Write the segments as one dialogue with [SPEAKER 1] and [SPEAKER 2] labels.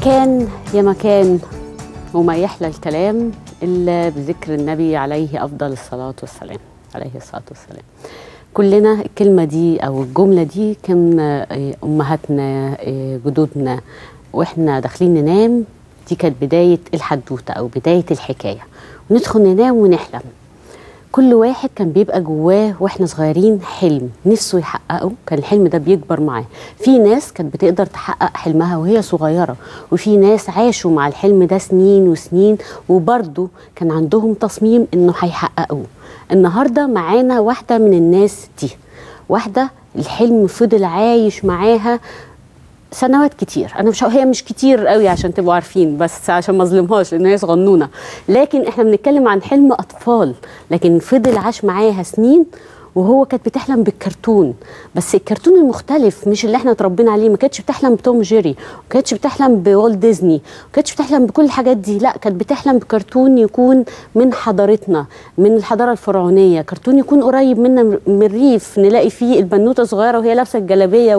[SPEAKER 1] كان يا مكان وما يحلى الكلام إلا بذكر النبي عليه أفضل الصلاة والسلام عليه الصلاة والسلام كلنا الكلمة دي أو الجملة دي كان آه، أمهاتنا آه، جدودنا وإحنا داخلين ننام دي كانت بداية الحدوتة أو بداية الحكاية وندخل ننام ونحلم كل واحد كان بيبقى جواه واحنا صغيرين حلم نفسه يحققه كان الحلم ده بيكبر معاه في ناس كانت بتقدر تحقق حلمها وهي صغيرة وفي ناس عاشوا مع الحلم ده سنين وسنين وبرضه كان عندهم تصميم انه هيحققوه النهاردة معانا واحدة من الناس دي واحدة الحلم فضل عايش معاها سنوات كتير انا مش هي مش كتير قوي عشان تبقوا عارفين بس عشان ما اظلمهاش لان هي صغنونه لكن احنا بنتكلم عن حلم اطفال لكن فضل عاش معاها سنين وهو كانت بتحلم بالكرتون بس الكرتون المختلف مش اللي احنا اتربينا عليه ما كانتش بتحلم بتوم جيري ما كانتش بتحلم بوالت ديزني ما كانتش بتحلم بكل الحاجات دي لا كانت بتحلم بكرتون يكون من حضارتنا من الحضاره الفرعونيه كرتون يكون قريب منا من الريف نلاقي فيه البنوته صغيره وهي لابسه الجلابيه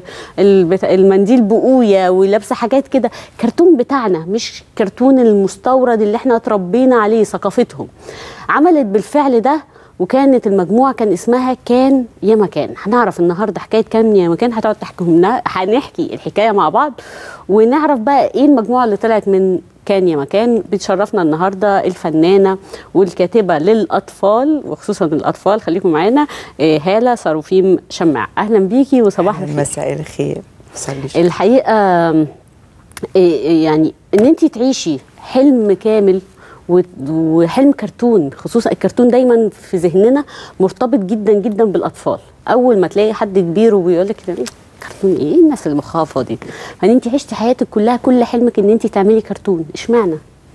[SPEAKER 1] والمنديل بقويه ولابسه حاجات كده كرتون بتاعنا مش كرتون المستورد اللي احنا اتربينا عليه ثقافتهم عملت بالفعل ده وكانت المجموعه كان اسمها كان يا مكان هنعرف النهارده حكايه كان يا مكان هتقعد تحكي لنا هنحكي الحكايه مع بعض ونعرف بقى ايه المجموعه اللي طلعت من كان يا مكان بتشرفنا النهارده الفنانه والكاتبه للاطفال وخصوصا الاطفال خليكم معانا آه، هاله صاروفيم شماع اهلا بيكي وصباح الخير
[SPEAKER 2] مساء الخير صلي
[SPEAKER 1] الحقيقه آم، إيه يعني ان انت تعيشي حلم كامل و- وحلم كرتون خصوصا الكرتون دايما في ذهننا مرتبط جدا جدا بالاطفال اول ما تلاقي حد كبير وبيقول لك إيه كرتون ايه الناس المخافه دي فان انت عشتي حياتك كلها كل حلمك ان انت تعملي كرتون اشمعنى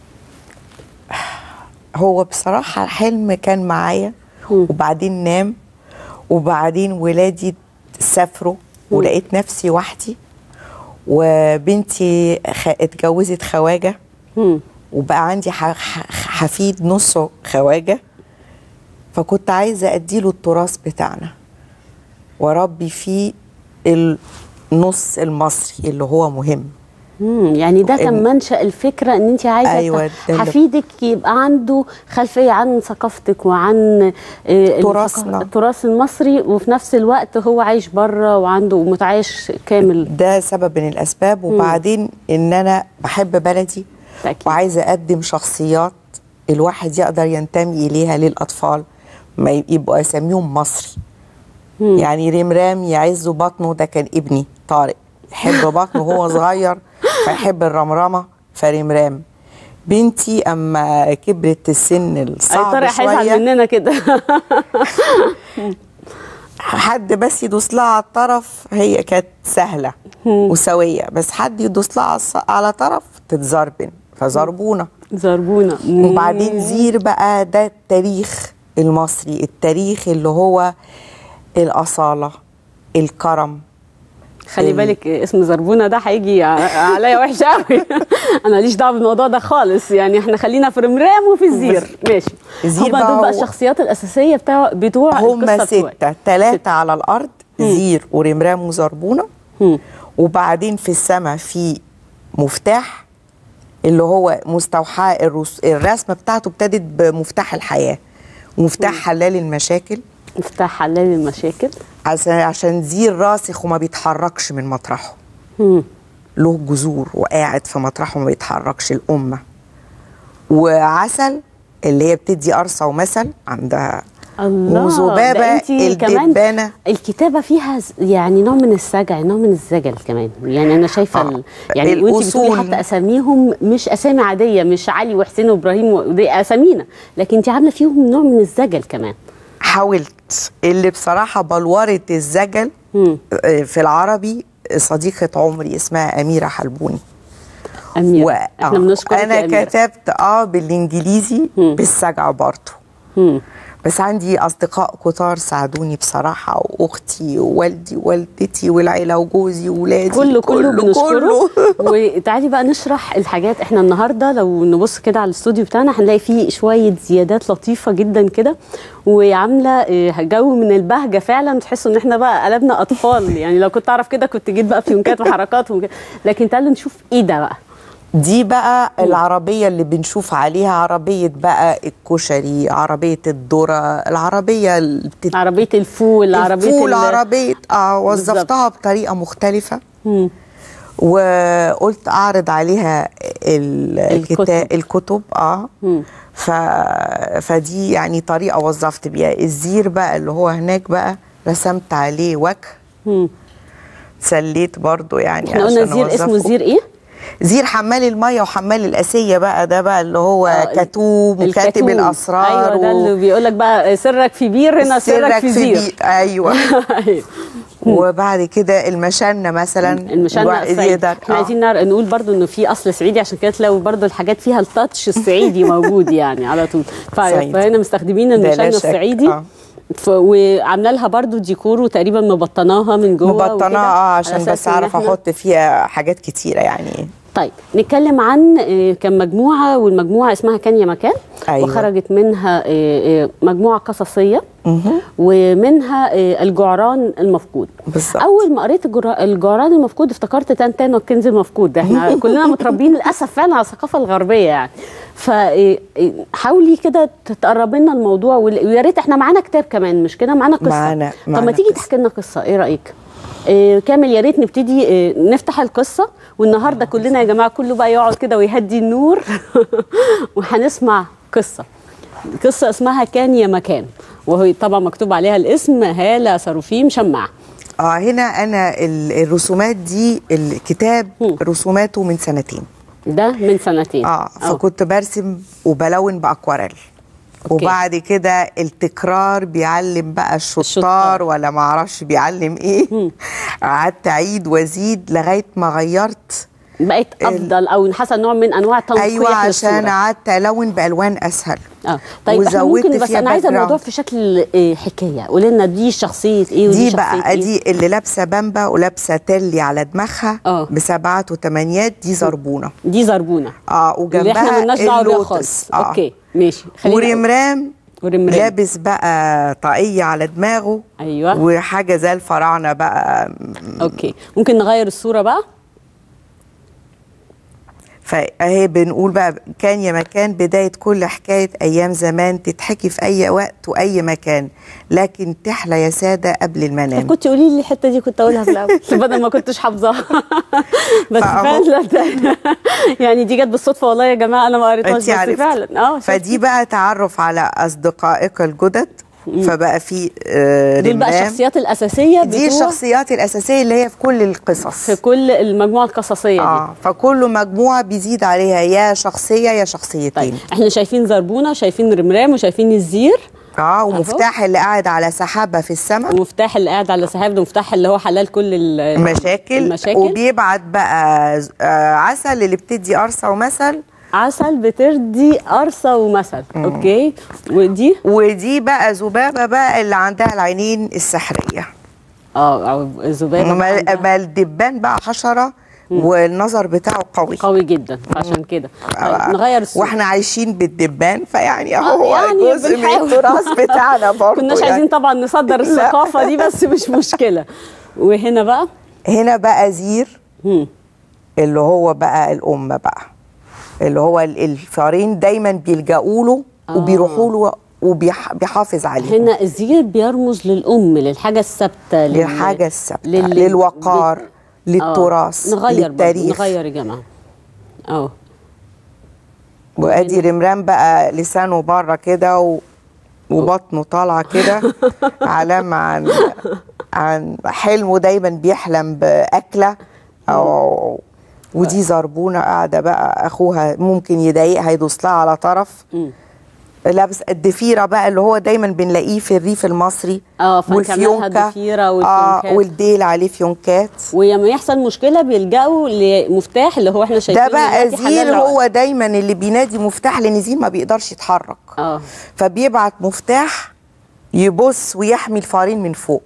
[SPEAKER 2] هو بصراحة الحلم كان معايا
[SPEAKER 1] مم.
[SPEAKER 2] وبعدين نام وبعدين ولادي سافروا ولقيت نفسي وحدي وبنتي خ... اتجوزت خواجة
[SPEAKER 1] مم.
[SPEAKER 2] وبقى عندي ح... ح- حفيد نصه خواجة فكنت عايزة أديله التراث بتاعنا وربي فيه النص المصري اللي هو مهم
[SPEAKER 1] مم. يعني ده كان
[SPEAKER 2] ال-
[SPEAKER 1] منشأ الفكرة ان انت عايزة
[SPEAKER 2] أيوة،
[SPEAKER 1] أيوة
[SPEAKER 2] ده اللي-
[SPEAKER 1] حفيدك يبقى عنده خلفية عن ثقافتك وعن آه،
[SPEAKER 2] تراثنا.
[SPEAKER 1] الثقا- التراث المصري وفي نفس الوقت هو عايش بره وعنده متعايش كامل
[SPEAKER 2] ده سبب من الاسباب وبعدين ان انا بحب بلدي
[SPEAKER 1] تأكيد.
[SPEAKER 2] وعايزه اقدم شخصيات الواحد يقدر ينتمي اليها للاطفال ما ي- يبقوا اسميهم مصري
[SPEAKER 1] مم.
[SPEAKER 2] يعني رمرام يعز بطنه ده كان ابني طارق يحب بطنه وهو صغير فيحب الرمرمه فرمرام بنتي اما كبرت السن
[SPEAKER 1] اي
[SPEAKER 2] الصعب
[SPEAKER 1] طارق هيزعل
[SPEAKER 2] شويه
[SPEAKER 1] مننا كده
[SPEAKER 2] حد بس يدوس لها على الطرف هي كانت سهله وسويه بس حد يدوس لها على الص- على طرف تتزربن فزربونه
[SPEAKER 1] زربونا
[SPEAKER 2] وبعدين زير بقى ده التاريخ المصري التاريخ اللي هو الاصاله الكرم
[SPEAKER 1] خلي
[SPEAKER 2] ال-
[SPEAKER 1] بالك اسم زربونه ده هيجي ع- عليا وحش قوي انا ماليش دعوه بالموضوع ده خالص يعني احنا خلينا في رمرام وفي الزير ماشي
[SPEAKER 2] الزير
[SPEAKER 1] هما
[SPEAKER 2] بقى
[SPEAKER 1] دول بقى
[SPEAKER 2] هو-
[SPEAKER 1] الشخصيات الاساسيه بتاع بتوع
[SPEAKER 2] هم
[SPEAKER 1] القصة بتوعي.
[SPEAKER 2] ستة ثلاثة على الأرض زير ورمرام وزربونة
[SPEAKER 1] مم.
[SPEAKER 2] وبعدين في السماء في مفتاح اللي هو مستوحاة الرس... الرسمة بتاعته ابتدت بمفتاح الحياة ومفتاح حلال المشاكل
[SPEAKER 1] مفتاح حلال المشاكل
[SPEAKER 2] عشان عشان زير راسخ وما بيتحركش من مطرحه
[SPEAKER 1] مم.
[SPEAKER 2] له جذور وقاعد في مطرحه ما بيتحركش الأمة وعسل اللي هي بتدي قرصة ومثل عندها
[SPEAKER 1] الله
[SPEAKER 2] وذبابة
[SPEAKER 1] ده انتي كمان
[SPEAKER 2] الدبانة
[SPEAKER 1] الكتابه فيها ز- يعني نوع من السجع نوع من الزجل كمان يعني انا شايفه
[SPEAKER 2] آه.
[SPEAKER 1] ال... يعني وانت بتقولي
[SPEAKER 2] الأصول.
[SPEAKER 1] حتى اساميهم مش اسامي عاديه مش علي وحسين وابراهيم و- دي اسامينا لكن انت عامله فيهم نوع من الزجل كمان
[SPEAKER 2] حاولت اللي بصراحة بلورت الزجل
[SPEAKER 1] مم.
[SPEAKER 2] آه، في العربي صديقة عمري اسمها أميرة حلبوني
[SPEAKER 1] اميره
[SPEAKER 2] و-
[SPEAKER 1] احنا
[SPEAKER 2] آه،
[SPEAKER 1] بنشكرك
[SPEAKER 2] أنا
[SPEAKER 1] يا أميرة.
[SPEAKER 2] كتبت اه بالإنجليزي
[SPEAKER 1] مم.
[SPEAKER 2] بالسجع برضه
[SPEAKER 1] مم.
[SPEAKER 2] بس عندي أصدقاء كتار ساعدوني بصراحة وأختي ووالدي ووالدتي والعيلة وجوزي وولادي
[SPEAKER 1] كله كله بنشكره
[SPEAKER 2] كله.
[SPEAKER 1] وتعالي بقى نشرح الحاجات احنا النهارده لو نبص كده على الاستوديو بتاعنا هنلاقي فيه شويه زيادات لطيفه جدا كده وعامله اه، جو من البهجه فعلا تحسوا ان احنا بقى قلبنا اطفال يعني لو كنت اعرف كده كنت جيت بقى في يونكات وحركات وكده. لكن تعالوا نشوف ايه ده بقى
[SPEAKER 2] دي بقى العربية اللي بنشوف عليها عربية بقى الكشري عربية الذرة العربية اللي بتت...
[SPEAKER 1] عربيه الفول عربيه
[SPEAKER 2] الفول
[SPEAKER 1] ال-
[SPEAKER 2] عربية اه
[SPEAKER 1] بالظبط.
[SPEAKER 2] وظفتها بطريقة مختلفة
[SPEAKER 1] مم.
[SPEAKER 2] وقلت اعرض عليها ال-
[SPEAKER 1] الكتب.
[SPEAKER 2] الكتاب الكتب اه
[SPEAKER 1] مم.
[SPEAKER 2] ف... فدي يعني طريقة وظفت بيها الزير بقى اللي هو هناك بقى رسمت عليه وجه
[SPEAKER 1] مم.
[SPEAKER 2] سليت برضو يعني
[SPEAKER 1] احنا قلنا
[SPEAKER 2] عشان
[SPEAKER 1] زير اسمه
[SPEAKER 2] أوظفه.
[SPEAKER 1] زير ايه؟
[SPEAKER 2] زير حمال الميه وحمال الاسيه بقى ده بقى اللي هو
[SPEAKER 1] آه،
[SPEAKER 2] كتوم وكاتب
[SPEAKER 1] الكتوم.
[SPEAKER 2] الاسرار
[SPEAKER 1] ايوه ده اللي بيقول لك بقى سرك في بير هنا سرك, في زير
[SPEAKER 2] بي... ايوه
[SPEAKER 1] أيوة.
[SPEAKER 2] وبعد كده المشنه مثلا
[SPEAKER 1] المشنة
[SPEAKER 2] الواحد
[SPEAKER 1] الصعيدي
[SPEAKER 2] يقدر-
[SPEAKER 1] احنا
[SPEAKER 2] آه.
[SPEAKER 1] عايزين نعرف نقول برضو انه في اصل صعيدي عشان كده تلاقوا برضو الحاجات فيها التاتش الصعيدي موجود يعني على طول ف-
[SPEAKER 2] صعيدي.
[SPEAKER 1] فهنا مستخدمين
[SPEAKER 2] ده لا
[SPEAKER 1] المشنة
[SPEAKER 2] شك.
[SPEAKER 1] الصعيدي
[SPEAKER 2] آه.
[SPEAKER 1] ف... وعامله لها برضو ديكور وتقريبا مبطناها من جوه وكده،
[SPEAKER 2] مبطناه اه
[SPEAKER 1] على
[SPEAKER 2] عشان
[SPEAKER 1] أساس
[SPEAKER 2] بس
[SPEAKER 1] إن
[SPEAKER 2] اعرف
[SPEAKER 1] إحنا-
[SPEAKER 2] احط فيها حاجات كتيره يعني
[SPEAKER 1] طيب نتكلم عن آه، كان مجموعة والمجموعة اسمها كان يا مكان
[SPEAKER 2] أيوة.
[SPEAKER 1] وخرجت منها آه، آه، مجموعة قصصية ومنها آه، الجعران المفقود
[SPEAKER 2] بالظبط.
[SPEAKER 1] أول ما قريت الجرا- الجعران المفقود افتكرت تانتان والكنز المفقود ده احنا كلنا متربيين للأسف فعلا على الثقافة الغربية يعني فحاولي كده تقربي لنا الموضوع وال- ويا ريت احنا معانا كتاب كمان مش كده معانا قصة
[SPEAKER 2] معانا-
[SPEAKER 1] طب ما
[SPEAKER 2] معانا
[SPEAKER 1] تيجي
[SPEAKER 2] قصة.
[SPEAKER 1] تحكي لنا قصة ايه رأيك؟ آه، كامل يا ريت نبتدي آه، نفتح القصه والنهارده كلنا يا جماعه كله بقى يقعد كده ويهدي النور وهنسمع قصه قصه اسمها كان يا مكان وهي طبعا مكتوب عليها الاسم هاله صاروفيم شماع
[SPEAKER 2] اه هنا انا ال- الرسومات دي الكتاب
[SPEAKER 1] مم.
[SPEAKER 2] رسوماته من سنتين
[SPEAKER 1] ده من سنتين
[SPEAKER 2] اه فكنت برسم وبلون باكواريل
[SPEAKER 1] أوكي.
[SPEAKER 2] وبعد كده التكرار بيعلم بقى الشطار,
[SPEAKER 1] الشطار.
[SPEAKER 2] ولا ما اعرفش بيعلم ايه قعدت اعيد وازيد لغايه ما غيرت
[SPEAKER 1] بقت افضل او حصل نوع من انواع تنقيح
[SPEAKER 2] ايوه عشان
[SPEAKER 1] للصورة.
[SPEAKER 2] قعدت الون بالوان اسهل
[SPEAKER 1] اه طيب احنا
[SPEAKER 2] وزودت
[SPEAKER 1] ممكن بس
[SPEAKER 2] فيها
[SPEAKER 1] انا عايزه
[SPEAKER 2] background.
[SPEAKER 1] الموضوع في شكل آه، حكايه قولي لنا دي شخصيه ايه ودي
[SPEAKER 2] دي
[SPEAKER 1] شخصيه
[SPEAKER 2] بقى
[SPEAKER 1] ايه
[SPEAKER 2] دي اللي لابسه بامبا ولابسه تلي على دماغها
[SPEAKER 1] آه.
[SPEAKER 2] بسبعات وثمانيات دي زربونه
[SPEAKER 1] دي زربونه
[SPEAKER 2] اه
[SPEAKER 1] اللي احنا
[SPEAKER 2] وجنبها
[SPEAKER 1] مالناش دعوه بيها
[SPEAKER 2] اللوتس
[SPEAKER 1] خالص اوكي ماشي خلينا
[SPEAKER 2] ورمرام
[SPEAKER 1] ورمرام.
[SPEAKER 2] لابس بقى طاقية على دماغه
[SPEAKER 1] أيوة.
[SPEAKER 2] وحاجة زي الفراعنة بقى
[SPEAKER 1] اوكي ممكن نغير الصوره بقى
[SPEAKER 2] فاهي بنقول بقى كان يا مكان بداية كل حكاية أيام زمان تتحكي في أي وقت وأي مكان لكن تحلى يا سادة قبل
[SPEAKER 1] طب
[SPEAKER 2] المنام
[SPEAKER 1] كنت قولي لي الحته دي كنت اقولها في الاول بدل ما كنتش حافظاها بس
[SPEAKER 2] فأهو.
[SPEAKER 1] فعلا ده- يعني دي جت بالصدفه والله يا جماعه انا ما قريتهاش
[SPEAKER 2] انت
[SPEAKER 1] بس
[SPEAKER 2] عرفت
[SPEAKER 1] فعلا اه شفتي؟
[SPEAKER 2] فدي بقى تعرف على أصدقائك الجدد فبقى في آه،
[SPEAKER 1] دول بقى
[SPEAKER 2] رمام.
[SPEAKER 1] الشخصيات الاساسيه
[SPEAKER 2] دي
[SPEAKER 1] بتوع
[SPEAKER 2] الشخصيات الأساسية اللي هي في كل القصص
[SPEAKER 1] في كل المجموعه القصصيه دي
[SPEAKER 2] اه فكل مجموعة بيزيد عليها يا شخصية يا شخصيتين
[SPEAKER 1] طيب احنا شايفين زربونه وشايفين رمرام وشايفين الزير
[SPEAKER 2] اه ومفتاح اللي قاعد على سحابة في السماء
[SPEAKER 1] ومفتاح اللي قاعد على سحاب ده مفتاح اللي هو حلال كل ال-
[SPEAKER 2] مشاكل
[SPEAKER 1] المشاكل
[SPEAKER 2] وبيبعت بقى ز- آه عسل اللي بتدي قرصة ومثل
[SPEAKER 1] عسل بترضي قرصه ومثل اوكي ودي
[SPEAKER 2] ودي بقى ذبابة بقى اللي عندها العينين السحرية
[SPEAKER 1] اه أو ذبابه
[SPEAKER 2] ما
[SPEAKER 1] عندها-
[SPEAKER 2] ما الدبان بقى حشرة والنظر بتاعه قوي
[SPEAKER 1] قوي جدا عشان كده طيب نغير الصوره
[SPEAKER 2] واحنا عايشين بالدبان فيعني
[SPEAKER 1] آه،
[SPEAKER 2] هو
[SPEAKER 1] يعني
[SPEAKER 2] جزء من
[SPEAKER 1] بنحاول.
[SPEAKER 2] التراث بتاعنا برضه
[SPEAKER 1] كناش
[SPEAKER 2] يعني.
[SPEAKER 1] عايزين طبعا نصدر الثقافه دي بس مش مشكله وهنا بقى
[SPEAKER 2] هنا بقى زير
[SPEAKER 1] هم.
[SPEAKER 2] اللي هو بقى الأم بقى اللي هو ال- الفارين دايما بيلجأوا له
[SPEAKER 1] آه.
[SPEAKER 2] وبيروحوا له وبيحافظ عليه
[SPEAKER 1] هنا الزير بيرمز للام للحاجه الثابته لل-
[SPEAKER 2] للحاجة الثابتة
[SPEAKER 1] لل-
[SPEAKER 2] للوقار
[SPEAKER 1] آه.
[SPEAKER 2] للتراث
[SPEAKER 1] نغير برضه،
[SPEAKER 2] للتاريخ
[SPEAKER 1] نغير يا جماعه اه
[SPEAKER 2] وادي رمران بقى لسانه بره كده و... وبطنه طالعه كده علامه عن عن حلمه دايما بيحلم باكله او ودي زربونه قاعده بقى اخوها ممكن يضايقها يدوس لها على طرف
[SPEAKER 1] مم.
[SPEAKER 2] لابس الضفيره بقى اللي هو دايما بنلاقيه في الريف المصري
[SPEAKER 1] اه فكان لها
[SPEAKER 2] والفيونكة.
[SPEAKER 1] الضفيره
[SPEAKER 2] اه
[SPEAKER 1] والفيونكات
[SPEAKER 2] والديل عليه فيونكات
[SPEAKER 1] ولما يحصل مشكله بيلجأوا لمفتاح اللي هو احنا شايفينه
[SPEAKER 2] ده بقى
[SPEAKER 1] دلوقتي حلال
[SPEAKER 2] زير
[SPEAKER 1] العقد.
[SPEAKER 2] هو دايما اللي بينادي مفتاح لان زير ما بيقدرش يتحرك
[SPEAKER 1] اه
[SPEAKER 2] فبيبعت مفتاح يبص ويحمي الفارين من فوق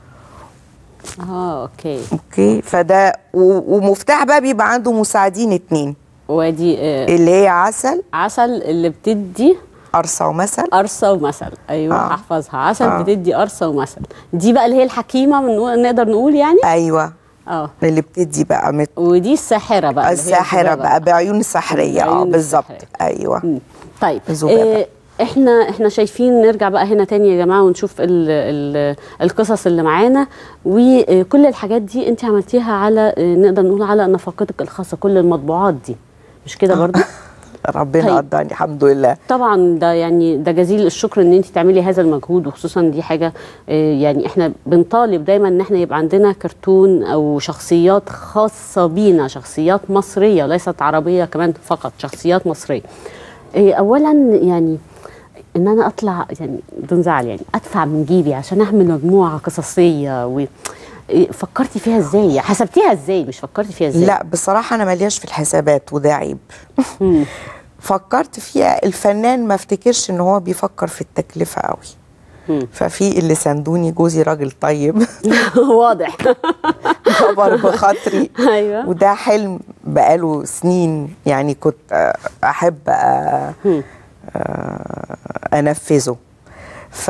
[SPEAKER 1] اه اوكي
[SPEAKER 2] اوكي فده و- ومفتاح بقى بيبقى عنده مساعدين اتنين
[SPEAKER 1] وادي آه
[SPEAKER 2] اللي هي عسل
[SPEAKER 1] عسل اللي بتدي
[SPEAKER 2] قرصه ومثل
[SPEAKER 1] قرصه ومثل ايوه
[SPEAKER 2] آه.
[SPEAKER 1] احفظها عسل
[SPEAKER 2] آه.
[SPEAKER 1] بتدي قرصه ومثل دي بقى اللي هي الحكيمه من نقدر نقول يعني
[SPEAKER 2] ايوه
[SPEAKER 1] اه
[SPEAKER 2] اللي بتدي بقى مت...
[SPEAKER 1] ودي الساحره بقى اللي هي
[SPEAKER 2] الساحره
[SPEAKER 1] الذبابة.
[SPEAKER 2] بقى بعيون سحريه اه
[SPEAKER 1] بعيون
[SPEAKER 2] بالظبط
[SPEAKER 1] السحرية.
[SPEAKER 2] ايوه
[SPEAKER 1] مم. طيب
[SPEAKER 2] ذبابة.
[SPEAKER 1] إيه احنا احنا شايفين نرجع بقى هنا تاني يا جماعه ونشوف ال ال القصص اللي معانا وكل الحاجات دي انت عملتيها على آه، نقدر نقول على نفقتك الخاصه كل المطبوعات دي مش كده برضه
[SPEAKER 2] ربنا
[SPEAKER 1] طيب.
[SPEAKER 2] قدرني الحمد لله
[SPEAKER 1] طبعا ده يعني ده جزيل الشكر ان انت تعملي هذا المجهود وخصوصا دي حاجه آه، يعني احنا بنطالب دايما ان احنا يبقى عندنا كرتون او شخصيات خاصه بينا شخصيات مصريه ليست عربيه كمان فقط شخصيات مصريه آه، اولا يعني ان انا اطلع يعني بدون زعل يعني ادفع من جيبي عشان اعمل مجموعه قصصيه و إيه، فكرتي فيها ازاي حسبتيها ازاي مش فكرتي فيها ازاي
[SPEAKER 2] لا بصراحه انا ملياش في الحسابات وده عيب
[SPEAKER 1] مم.
[SPEAKER 2] فكرت فيها الفنان ما افتكرش ان هو بيفكر في التكلفه قوي
[SPEAKER 1] مم.
[SPEAKER 2] ففي اللي ساندوني جوزي راجل طيب
[SPEAKER 1] واضح
[SPEAKER 2] كبر بخاطري
[SPEAKER 1] ايوه
[SPEAKER 2] وده حلم بقاله سنين يعني كنت آه، احب آه،
[SPEAKER 1] مم.
[SPEAKER 2] آه، انفذه ف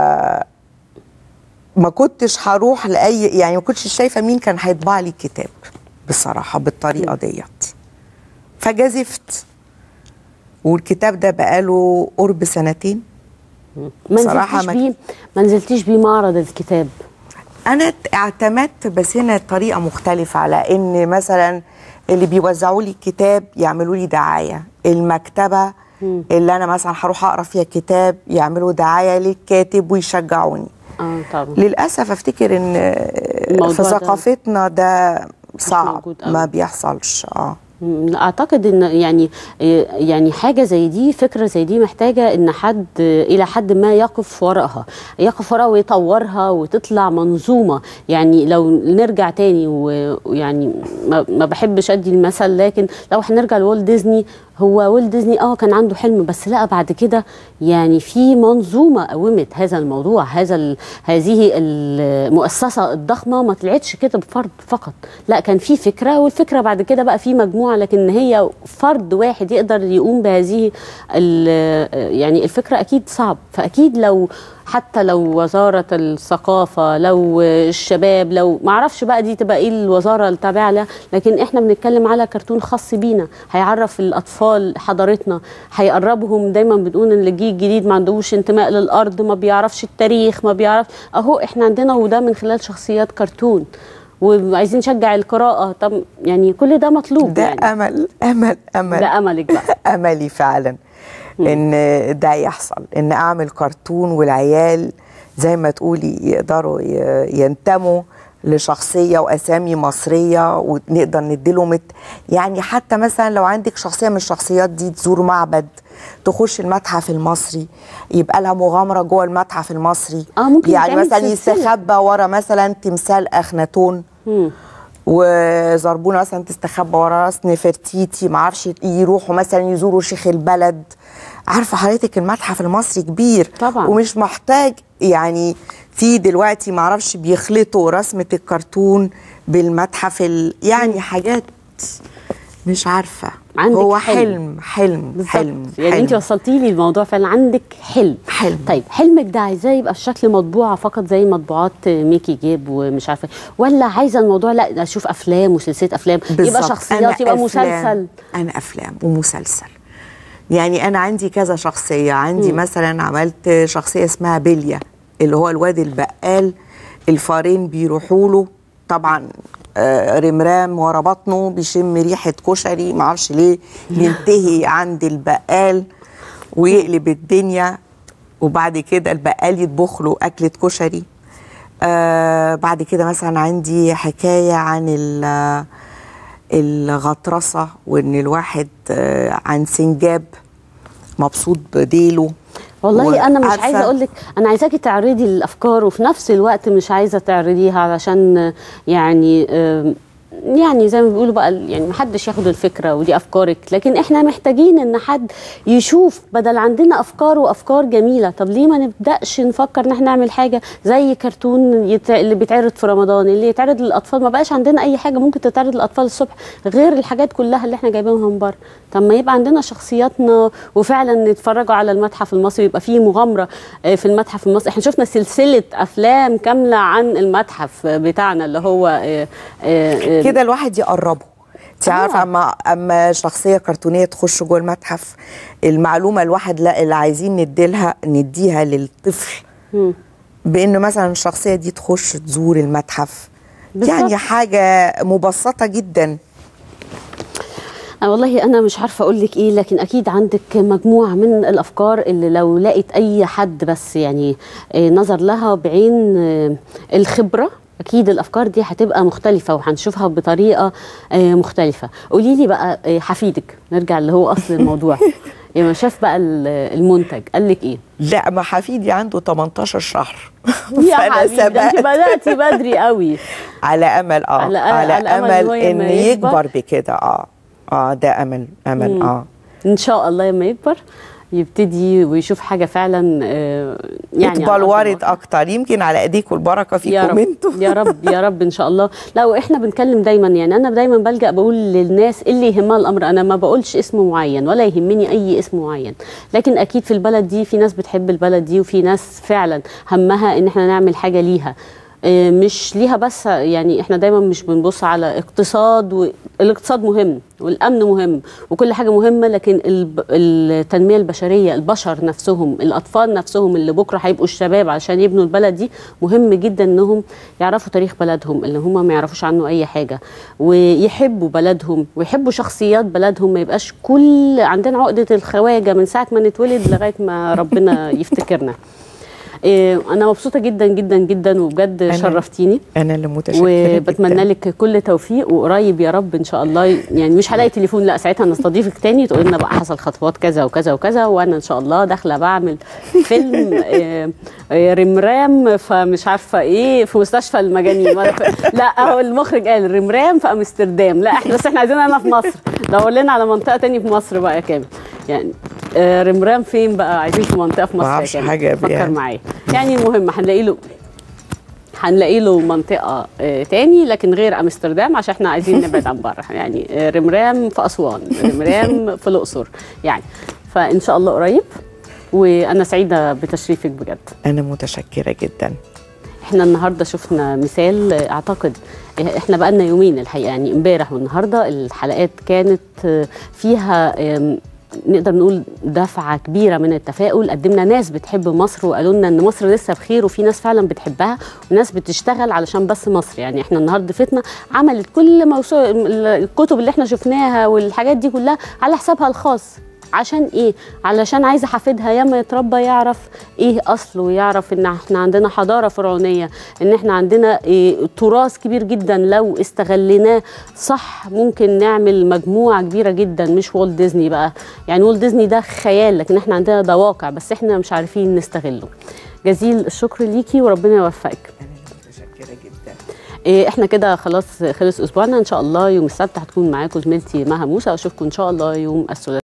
[SPEAKER 2] ما كنتش هروح لاي يعني ما كنتش شايفه مين كان هيطبع لي كتاب بصراحه بالطريقه ديت فجازفت والكتاب ده بقاله قرب سنتين
[SPEAKER 1] ما
[SPEAKER 2] بصراحة
[SPEAKER 1] نزلتيش
[SPEAKER 2] ما-
[SPEAKER 1] بيه ما نزلتيش بيه معرض الكتاب
[SPEAKER 2] انا اعتمدت بس هنا طريقه مختلفه على ان مثلا اللي بيوزعوا لي الكتاب يعملوا لي دعايه المكتبه اللي انا مثلا هروح اقرا فيها كتاب يعملوا دعايه للكاتب ويشجعوني
[SPEAKER 1] اه طبعا
[SPEAKER 2] للاسف افتكر ان
[SPEAKER 1] الموضوع
[SPEAKER 2] في
[SPEAKER 1] ده
[SPEAKER 2] ثقافتنا ده صعب
[SPEAKER 1] موجود أوي.
[SPEAKER 2] ما بيحصلش اه
[SPEAKER 1] مم، لا، اعتقد ان يعني إيه، يعني حاجه زي دي فكره زي دي محتاجه ان حد الى حد ما يقف وراءها يقف وراءها ويطورها وتطلع منظومه يعني لو نرجع تاني و- ويعني ما ما بحبش ادي المثل لكن لو هنرجع لوالت ديزني هو والت ديزني اه كان عنده حلم بس لقى بعد كده يعني في منظومه قومت هذا الموضوع هذا ال- هذه المؤسسه الضخمه ما طلعتش كده بفرد فقط لا كان في فكره والفكره بعد كده بقى في مجموعه لكن هي فرد واحد يقدر يقوم بهذه ال- يعني الفكره اكيد صعب فاكيد لو حتى لو وزاره الثقافه لو الشباب لو ما اعرفش بقى دي تبقى ايه الوزاره التابعه لها لكن احنا بنتكلم على كرتون خاص بينا هيعرف الاطفال حضارتنا هيقربهم دايما بنقول ان الجيل الجديد ما عندوش انتماء للارض ما بيعرفش التاريخ ما بيعرف اهو احنا عندنا وده من خلال شخصيات كرتون وعايزين نشجع القراءه طب يعني كل ده مطلوب
[SPEAKER 2] ده
[SPEAKER 1] يعني
[SPEAKER 2] امل امل امل
[SPEAKER 1] ده املك بقى
[SPEAKER 2] املي فعلا ان ده يحصل ان اعمل كرتون والعيال زي ما تقولي يقدروا ي- ينتموا لشخصيه واسامي مصريه ونقدر نديلهم الت- يعني حتى مثلا لو عندك شخصيه من الشخصيات دي تزور معبد تخش المتحف المصري يبقى لها مغامره جوه المتحف المصري
[SPEAKER 1] آه، ممكن
[SPEAKER 2] يعني
[SPEAKER 1] تعمل
[SPEAKER 2] مثلا
[SPEAKER 1] سلسلة.
[SPEAKER 2] يستخبى ورا مثلا تمثال اخناتون
[SPEAKER 1] مم.
[SPEAKER 2] وزربونه مثلا تستخبى ورا راس نفرتيتي معرفش يروحوا مثلا يزوروا شيخ البلد عارفه حضرتك المتحف المصري كبير
[SPEAKER 1] طبعاً.
[SPEAKER 2] ومش محتاج يعني في دلوقتي معرفش بيخلطوا رسمه الكرتون بالمتحف ال... يعني حاجات مش عارفه
[SPEAKER 1] عندك
[SPEAKER 2] هو
[SPEAKER 1] حلم.
[SPEAKER 2] حلم حلم
[SPEAKER 1] بالظبط
[SPEAKER 2] حلم
[SPEAKER 1] يعني انت
[SPEAKER 2] حلم.
[SPEAKER 1] وصلتي لي الموضوع فعلا عندك حلم
[SPEAKER 2] حلم.
[SPEAKER 1] طيب حلمك ده عايزاه يبقى بشكل مطبوعه فقط زي مطبوعات ميكي جيب ومش عارفه ولا عايزه الموضوع لا اشوف افلام وسلسله افلام يبقى
[SPEAKER 2] بالظبط.
[SPEAKER 1] شخصيات
[SPEAKER 2] أنا
[SPEAKER 1] يبقى
[SPEAKER 2] أفلام.
[SPEAKER 1] مسلسل
[SPEAKER 2] انا افلام ومسلسل يعني انا عندي كذا شخصيه عندي
[SPEAKER 1] مم.
[SPEAKER 2] مثلا عملت شخصيه اسمها بيليا اللي هو الواد البقال الفارين بيروحوا له طبعا آه، رمرام ورا بطنه بيشم ريحه كشري معرفش ليه ينتهي عند البقال ويقلب الدنيا وبعد كده البقال يطبخ له اكله كشري آه بعد كده مثلا عندي حكايه عن ال- الغطرسه وان الواحد آه عن سنجاب مبسوط بديله
[SPEAKER 1] والله انا مش
[SPEAKER 2] وعارفة-
[SPEAKER 1] عايزه اقول لك انا عايزاكي تعرضي الافكار وفي نفس الوقت مش عايزه تعرضيها علشان يعني آم، يعني زي ما بيقولوا بقى يعني محدش ياخد الفكره ودي افكارك لكن احنا محتاجين ان حد يشوف بدل عندنا افكار وافكار جميله طب ليه ما نبداش نفكر ان احنا نعمل حاجه زي كرتون يت... اللي بيتعرض في رمضان اللي يتعرض للاطفال ما بقاش عندنا اي حاجه ممكن تتعرض للاطفال الصبح غير الحاجات كلها اللي احنا جايبينها من بره طب ما يبقى عندنا شخصياتنا وفعلا نتفرجوا على المتحف المصري يبقى فيه مغامره آه، في المتحف المصري احنا شفنا سلسله افلام كامله عن المتحف بتاعنا اللي هو آه، آه، آه،
[SPEAKER 2] كده الواحد يقربه انت
[SPEAKER 1] آه.
[SPEAKER 2] عارفه اما اما شخصيه كرتونيه تخش جوه المتحف المعلومه الواحد لا اللي عايزين نديلها نديها للطفل
[SPEAKER 1] مم.
[SPEAKER 2] بانه مثلا الشخصيه دي تخش تزور المتحف
[SPEAKER 1] بالظبط.
[SPEAKER 2] يعني حاجه مبسطه جدا
[SPEAKER 1] أنا والله أنا مش عارفة أقول لك إيه لكن أكيد عندك مجموعة من الأفكار اللي لو لقيت أي حد بس يعني آه، نظر لها بعين آه، الخبرة أكيد الأفكار دي هتبقى مختلفة وهنشوفها بطريقة آه، مختلفة قولي لي بقى آه، حفيدك نرجع اللي هو أصل الموضوع لما شاف بقى ال- المنتج قال لك إيه؟
[SPEAKER 2] لا ما حفيدي عنده 18 شهر
[SPEAKER 1] يا
[SPEAKER 2] فأنا
[SPEAKER 1] حبيبي ده أنت
[SPEAKER 2] سبقت.
[SPEAKER 1] بدأتي بدري قوي
[SPEAKER 2] على امل اه
[SPEAKER 1] على-
[SPEAKER 2] على,
[SPEAKER 1] على أمل
[SPEAKER 2] امل
[SPEAKER 1] هو
[SPEAKER 2] ان
[SPEAKER 1] لما يكبر.
[SPEAKER 2] يكبر بكده اه اه ده امل امل اه
[SPEAKER 1] إن شاء الله لما يكبر يبتدي ويشوف حاجة فعلا آه، يعني على
[SPEAKER 2] يكبر
[SPEAKER 1] أرض
[SPEAKER 2] وارد
[SPEAKER 1] الواقع.
[SPEAKER 2] اكتر يمكن على ايديكم البركه
[SPEAKER 1] يا
[SPEAKER 2] فيكم
[SPEAKER 1] رب
[SPEAKER 2] انتوا
[SPEAKER 1] يا رب يا رب ان شاء الله لا واحنا بنتكلم دايما يعني انا دايما بلجا بقول للناس اللي يهمها الامر انا ما بقولش اسم معين ولا يهمني اي اسم معين لكن اكيد في البلد دي في ناس بتحب البلد دي وفي ناس فعلا همها ان احنا نعمل حاجه ليها آه، مش ليها بس يعني احنا دايما مش بنبص على اقتصاد والاقتصاد مهم والامن مهم وكل حاجه مهمه لكن الب- التنميه البشريه البشر نفسهم الاطفال نفسهم اللي بكره هيبقوا الشباب عشان يبنوا البلد دي مهم جدا انهم يعرفوا تاريخ بلدهم اللي هم ما يعرفوش عنه اي حاجه ويحبوا بلدهم ويحبوا شخصيات بلدهم ما يبقاش كل عندنا عقده الخواجه من ساعه ما نتولد لغايه ما ربنا يفتكرنا إيه، انا مبسوطه جدا جدا جدا وبجد
[SPEAKER 2] أنا-
[SPEAKER 1] شرفتيني
[SPEAKER 2] انا اللي متشكره
[SPEAKER 1] وبتمنى
[SPEAKER 2] جداً.
[SPEAKER 1] لك كل توفيق وقريب يا رب ان شاء الله يعني مش هلاقي تليفون لا ساعتها نستضيفك تاني تقول لنا بقى حصل خطوات كذا وكذا وكذا وانا ان شاء الله داخله بعمل فيلم آه، آه، رمرام فمش عارفه ايه في مستشفى المجانين وأنا ف- لا هو المخرج قال رمرام في امستردام لا احنا بس احنا عايزين انا في مصر دور لنا على منطقه تاني في مصر بقى يا كامل يعني آه، رمرام فين بقى عايزين في منطقه في مصر يا
[SPEAKER 2] معرفش
[SPEAKER 1] كامل
[SPEAKER 2] حاجة
[SPEAKER 1] فكر
[SPEAKER 2] يعني.
[SPEAKER 1] معايا يعني المهم هنلاقي له هنلاقي له منطقة آه، تاني لكن غير أمستردام عشان احنا عايزين نبعد عن بره يعني آه، رمرام في أسوان رمرام في الأقصر يعني فإن شاء الله قريب وأنا سعيدة بتشريفك بجد
[SPEAKER 2] انا متشكره جدا
[SPEAKER 1] احنا النهارده شفنا مثال آه، اعتقد آه، احنا بقالنا يومين الحقيقه يعني امبارح والنهارده الحلقات كانت آه، فيها آم، نقدر نقول دفعه كبيره من التفاؤل قدمنا ناس بتحب مصر وقالوا لنا ان مصر لسه بخير وفي ناس فعلا بتحبها وناس بتشتغل علشان بس مصر يعني احنا النهارده فتنا عملت كل موسوعه الكتب اللي احنا شفناها والحاجات دي كلها على حسابها الخاص عشان ايه علشان عايزه حفيدها ياما يتربى يعرف ايه اصله ويعرف ان احنا عندنا حضاره فرعونيه ان احنا عندنا إيه تراث كبير جدا لو استغليناه صح ممكن نعمل مجموعه كبيره جدا مش والت ديزني بقى يعني والت ديزني ده خيال لكن احنا عندنا ده واقع بس احنا مش عارفين نستغله جزيل الشكر ليكي وربنا يوفقك
[SPEAKER 2] انا متشكره جدا
[SPEAKER 1] إيه احنا كده خلاص خلص اسبوعنا ان شاء الله يوم السبت هتكون معاكم زميلتي مها موسى واشوفكم ان شاء الله يوم الثلاثاء